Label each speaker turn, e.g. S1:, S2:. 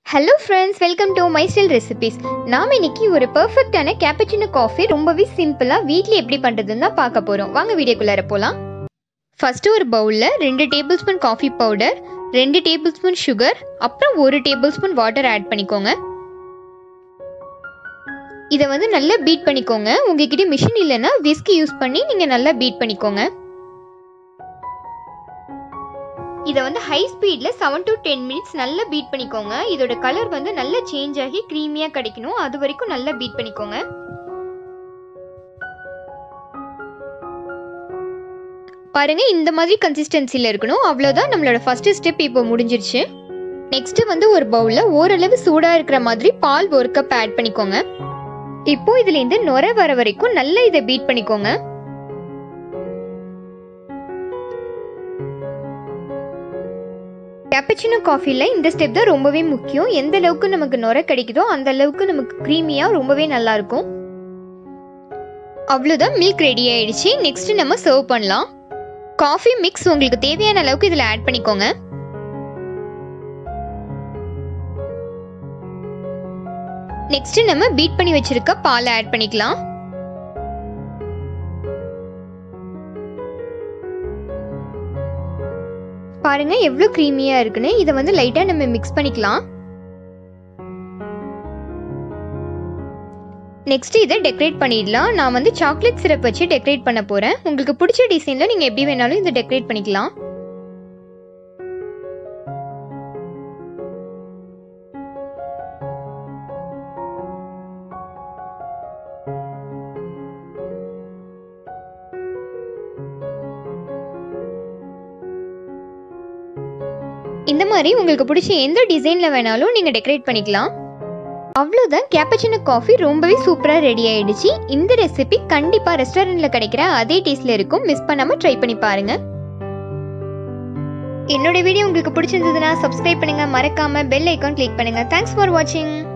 S1: hello friends welcome to my style recipes நாம் இன்னைக்கு ஒரு பெர்ஃபெக்டான கேப்பச்சினோ காஃபி ரொம்பவே சிம்பிளாக வீட்டில் எப்படி பண்ணுறதுன்னு தான் பார்க்க போகிறோம் வாங்க வீடியோக்குள்ளார போகலாம் ஃபஸ்ட்டு ஒரு பவுலில் ரெண்டு டேபிள் ஸ்பூன் காஃபி பவுடர் ரெண்டு டேபிள் ஸ்பூன் சுகர் அப்புறம் ஒரு டேபிள் ஸ்பூன் வாட்டர் ஆட் பண்ணிக்கோங்க இதை வந்து நல்லா பீட் பண்ணிக்கோங்க உங்ககிட்ட மிஷின் இல்லைன்னா விஸ்கி யூஸ் பண்ணி நீங்கள் நல்லா பீட் பண்ணிக்கோங்க இதை வந்து ஹை ஸ்பீடில் செவன் டு டென் மினிட்ஸ் நல்லா பீட் பண்ணிக்கோங்க இதோட கலர் வந்து நல்லா சேஞ்ச் ஆகி க்ரீமியாக கிடைக்கணும் அது வரைக்கும் நல்லா பீட் பண்ணிக்கோங்க பாருங்க இந்த மாதிரி கன்சிஸ்டன்சியில் இருக்கணும் அவ்வளோதான் நம்மளோட ஃபர்ஸ்ட் ஸ்டெப் இப்போ முடிஞ்சிருச்சு நெக்ஸ்ட் வந்து ஒரு பவுலில் ஓரளவு சூடாக இருக்கிற மாதிரி பால் ஒரு கப் ஆட் பண்ணிக்கோங்க இப்போ இதுலேருந்து நுர வர வரைக்கும் நல்லா இதை பீட் பண்ணிக்கோங்க கேப்பச்சினோ காஃபியில் இந்த ஸ்டெப் தான் ரொம்பவே முக்கியம் எந்த அளவுக்கு நமக்கு நுர கிடைக்குதோ அந்த அளவுக்கு நமக்கு க்ரீமியாக ரொம்பவே நல்லா இருக்கும் அவ்வளோதான் மில்க் ரெடி ஆயிடுச்சு நெக்ஸ்ட் நம்ம சர்வ் பண்ணலாம் காஃபி மிக்ஸ் உங்களுக்கு தேவையான அளவுக்கு இதில் ஆட் பண்ணிக்கோங்க நெக்ஸ்ட் நம்ம பீட் பண்ணி வச்சிருக்க பாலை ஆட் பண்ணிக்கலாம் பாருங்க எவ்வளோ க்ரீமியா இருக்குன்னு இதை வந்து லைட்டா நம்ம மிக்ஸ் பண்ணிக்கலாம் நெக்ஸ்ட் இதை டெக்கரேட் பண்ணிடலாம் நான் வந்து சாக்லேட் சிரப் வச்சு டெக்கரேட் பண்ண போறேன் உங்களுக்கு பிடிச்ச டிசைன்ல நீங்க எப்படி வேணாலும் இதை டெக்கரேட் பண்ணிக்கலாம் இந்த மாதிரி உங்களுக்கு பிடிச்ச எந்த டிசைனில் வேணாலும் நீங்கள் டெக்கரேட் பண்ணிக்கலாம் அவ்வளோதான் கேப்பச்சினோ காஃபி ரொம்பவே சூப்பராக ரெடி ஆயிடுச்சு இந்த ரெசிபி கண்டிப்பாக ரெஸ்டாரண்ட்டில் கிடைக்கிற அதே டேஸ்ட்டில் இருக்கும் மிஸ் பண்ணாமல் ட்ரை பண்ணி பாருங்க என்னோட வீடியோ உங்களுக்கு பிடிச்சிருந்ததுன்னா சப்ஸ்கிரைப் பண்ணுங்க மறக்காம பெல் ஐக்கான் கிளிக் பண்ணுங்க தேங்க்ஸ் ஃபார் வாட்சிங்